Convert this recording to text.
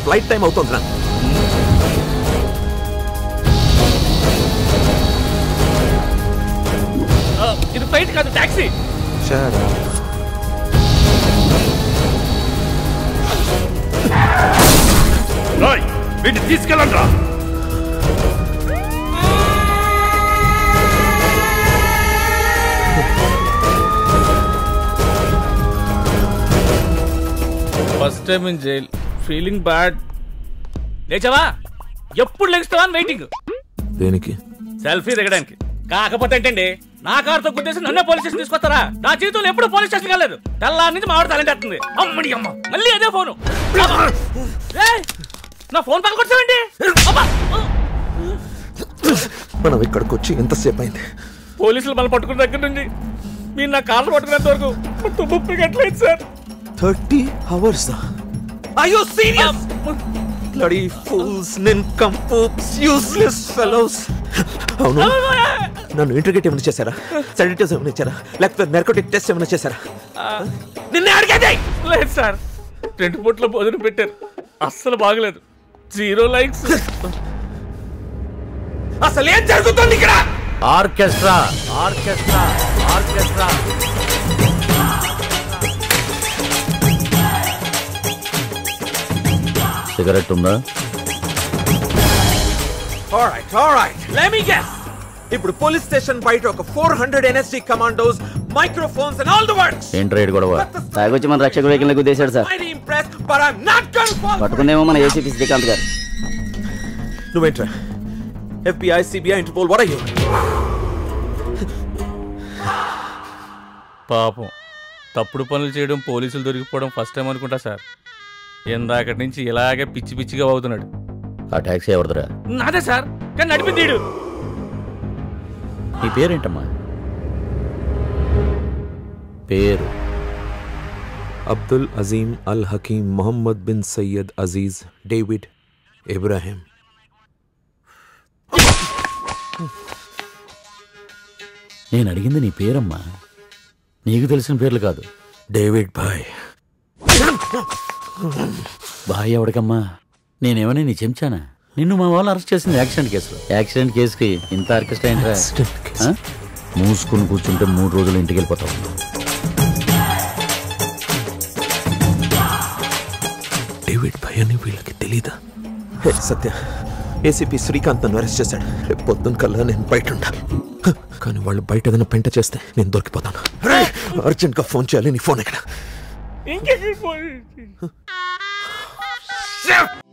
Flight time అవుతుందిరా ఆ, ఇది ఫ్లైట్ కాదు టాక్సీ షరా రాయ్ వీటిని తీసుకెళ్ళండి రా first time in jail feeling bad లేచావా ఎప్పుడు లెగుస్తావా అని వెయిటింగ్ దేనికి సెల్ఫీ దిగడానికి కాకపోతే ఏంటండి నా కారుతో గుద్దేసి నన్నే పోలీస్ స్టేషన్ తీసుకొస్తారా నా జీవితంలో ఎప్పుడు పోలీస్ స్టేషన్ వెళ్ళలేదు తెల్లారి నుంచి మామిడి తలంటే వస్తుంది అమ్మడి అమ్మ మళ్ళీ అదే ఫోను ఏయ్, నా ఫోన్ పక్కన కొట్టావండి మనం ఇక్కడికి వచ్చి ఎంతసేపు అయింది పోలీసులు మనం పట్టుకున్న దగ్గర నుంచి మీరు నా కార్లు పట్టుకునేంత వరకు మొత్తం ముప్పై గంటలేదు sir thirty hours Are you serious? Bloody fools, nincompoops, useless fellows. అవును నన్ను ఇంటర్గేట్ ఏమైనా చేశారా సెడిటివ్స్ ఏమైనా ఇచ్చారా లేకపోతే నార్కోటిక్ టెస్ట్ ఏమైనా చేశారా నిన్నే అడిగేది లేదు సార్ రెండు పూట్ల భోజనం పెట్టారు అస్సలు బాగలేదు జీరో లైక్స్ అసలు ఏం జరుగుతుంది ఇక్కడ ఆర్కెస్ట్రా ఆర్కెస్ట్రా ఆర్కెస్ట్రా సిగరెట్ ఉందా alright alright let me guess ఇప్పుడు పోలీస్ స్టేషన్ బయట ఒక four hundred NST commandos microphones and all the works ఏంటి రైడ్ గొడవ తాగొచ్చి మన రక్షకుడు వెహికల్ గుద్దేశాడు sir Mighty impressed, but I'm not gonna fall. పట్టుకుందేమో మన ఏసీపీ శ్రీకాంత్ గారు నువ్వేంట్రా FBI CBI Interpol what you పాపం తప్పుడు పనులు చేయడం పోలీసులు దొరికిపోవడం ఫస్ట్ టైం అనుకుంటా సార్ ఇందాకటి నుంచి ఇలాగే పిచ్చి పిచ్చిగా అవుతున్నాడు ఆ ట్యాక్సీ ఎవరిదిరా నాదే సార్ కానీ నడిపింది ఈడు. నీ పేరేంటమ్మా పేరు అబ్దుల్ అజీం అల్ హకీం మొహమ్మద్ బిన్ సయ్యద్ అజీజ్ డేవిడ్ ఇబ్రాహిం నేను అడిగింది నీ పేరమ్మా నీకు తెలిసిన పేర్లు కాదు డేవిడ్ భాయ్ బాయ్ ఎవడికమ్మా నేనేమన్నా నీ చెంచానా నిన్ను మా వాళ్ళు అరెస్ట్ చేసింది యాక్సిడెంట్ కేసులో యాక్సిడెంట్ కేసుకి ఇంత ఆర్కెస్ట్రా ఏంట్రా Accident case. ఆ? మూసుకుని కూర్చుంటే మూడు రోజులు ఇంటికి వెళ్ళిపోతావు డేవిడ్ భాయ్ అని వీళ్ళకి తెలీదా హే సత్య ఏసీపీ శ్రీకాంత్ నన్ను అరెస్ట్ చేశాడు రేపు పొద్దున్న కల్లా నేను బయట ఉండాలి హ, కానీ వాళ్ళు బయట ఏదైనా పెంట చేస్తే నేను దొరికిపోతాను అర్జెంట్గా ఫోన్ చేయాలి నీ ఫోన్ ఎక్కడ ఇంకే